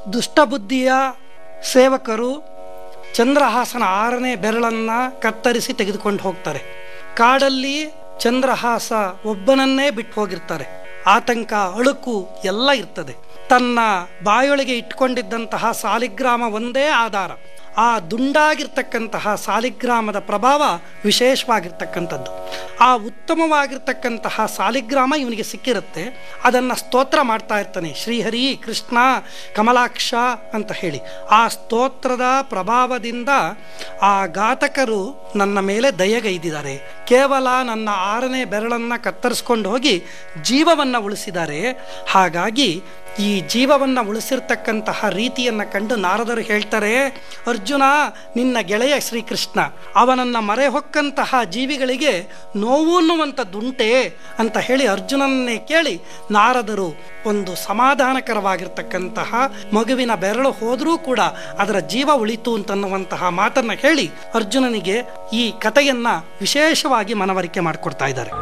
ದುಷ್ಟಬುದ್ಧಿಯ ಸೇವಕರು ಚಂದ್ರಹಾಸನ ಆರನೇ ಬೆರಳನ್ನ ಕತ್ತರಿಸಿ ತೆಗೆದುಕೊಂಡು ಹೋಗ್ತಾರೆ ಕಾಡಲ್ಲಿ ಚಂದ್ರಹಾಸ ಒಬ್ಬನನ್ನೇ ಬಿಟ್ಟು ಹೋಗಿರ್ತಾರೆ ಆತಂಕ ಅಳುಕು ಎಲ್ಲ ಇರ್ತದೆ ತನ್ನ ಬಾಯೊಳಗೆ ಇಟ್ಕೊಂಡಿದ್ದಂತಹ ಸಾಲಿಗ್ರಾಮ ಒಂದೇ ಆಧಾರ ಆ ದುಂಡಾಗಿರ್ತಕ್ಕಂತಹ ಸಾಲಿಗ್ರಾಮದ ಪ್ರಭಾವ ವಿಶೇಷವಾಗಿರ್ತಕ್ಕಂಥದ್ದು ಆ ಉತ್ತಮವಾಗಿರ್ತಕ್ಕಂತಹ ಸಾಲಿಗ್ರಾಮ ಇವನಿಗೆ ಸಿಕ್ಕಿರುತ್ತೆ ಅದನ್ನು ಸ್ತೋತ್ರ ಮಾಡ್ತಾ ಇರ್ತಾನೆ ಶ್ರೀಹರಿ ಕೃಷ್ಣ ಕಮಲಾಕ್ಷ ಅಂತ ಹೇಳಿ ಆ ಸ್ತೋತ್ರದ ಪ್ರಭಾವದಿಂದ ಆ ಘಾತಕರು ನನ್ನ ಮೇಲೆ ದಯಗೈದಿದ್ದಾರೆ ಕೇವಲ ನನ್ನ ಆರನೇ ಬೆರಳನ್ನು ಕತ್ತರಿಸ್ಕೊಂಡು ಹೋಗಿ ಜೀವವನ್ನು ಉಳಿಸಿದ್ದಾರೆ ಹಾಗಾಗಿ ಈ ಜೀವವನ್ನು ಉಳಿಸಿರ್ತಕ್ಕಂತಹ ರೀತಿಯನ್ನು ಕಂಡು ನಾರದರು ಹೇಳ್ತಾರೆ ಅರ್ಜುನ ನಿನ್ನ ಗೆಳೆಯ ಶ್ರೀಕೃಷ್ಣ ಅವನನ್ನ ಮರೆ ಹೊಕ್ಕಂತಹ ಜೀವಿಗಳಿಗೆ ನೋವು ಅನ್ನುವಂಥದ್ದುಂಟೆ ಅಂತ ಹೇಳಿ ಅರ್ಜುನನ್ನೇ ಕೇಳಿ ನಾರದರು ಒಂದು ಸಮಾಧಾನಕರವಾಗಿರ್ತಕ್ಕಂತಹ ಮಗುವಿನ ಬೆರಳು ಹೋದರೂ ಕೂಡ ಅದರ ಜೀವ ಉಳಿತು ಅಂತನ್ನುವಂತಹ ಮಾತನ್ನ ಹೇಳಿ ಅರ್ಜುನನಿಗೆ ಈ ಕಥೆಯನ್ನ ವಿಶೇಷವಾಗಿ ಮನವರಿಕೆ ಮಾಡಿಕೊಡ್ತಾ ಇದ್ದಾರೆ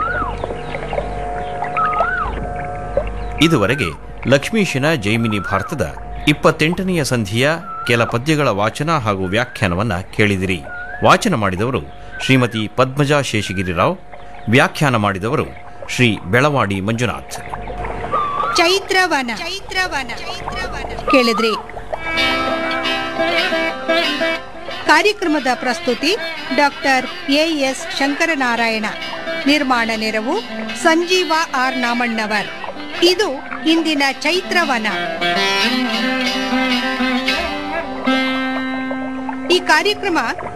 ಇದುವರೆಗೆ ಲಕ್ಷ್ಮೀಶನ ಜೈಮಿನಿ ಭಾರತದ ಇಪ್ಪತ್ತೆಂಟನೆಯ ಸಂಧಿಯ ಕೆಲ ಪದ್ಯಗಳ ವಾಚನ ಹಾಗೂ ವ್ಯಾಖ್ಯಾನವನ್ನ ಕೇಳಿದಿರಿ ವಾಚನ ಮಾಡಿದವರು ಶ್ರೀಮತಿ ಪದ್ಮಜಾ ಶೇಷಗಿರಿರಾವ್ ವ್ಯಾಖ್ಯಾನ ಮಾಡಿದವರು ಶ್ರೀ ಬೆಳವಾಡಿ ಮಂಜುನಾಥ್ ಚೈತ್ರವನ ಚೈತ್ರವನ ಕೇಳಿದ್ರಿ ಕಾರ್ಯಕ್ರಮದ ಪ್ರಸ್ತುತಿ ಡಾಕ್ಟರ್ ಎ ಎಸ್ ಶಂಕರನಾರಾಯಣ ನಿರ್ಮಾಣ ನೆರವು ಸಂಜೀವ ಆರ್ ನಾಮಣ್ಣವರ್ ಇದು ಇಂದಿನ ಚೈತ್ರವನ ಈ ಕಾರ್ಯಕ್ರಮ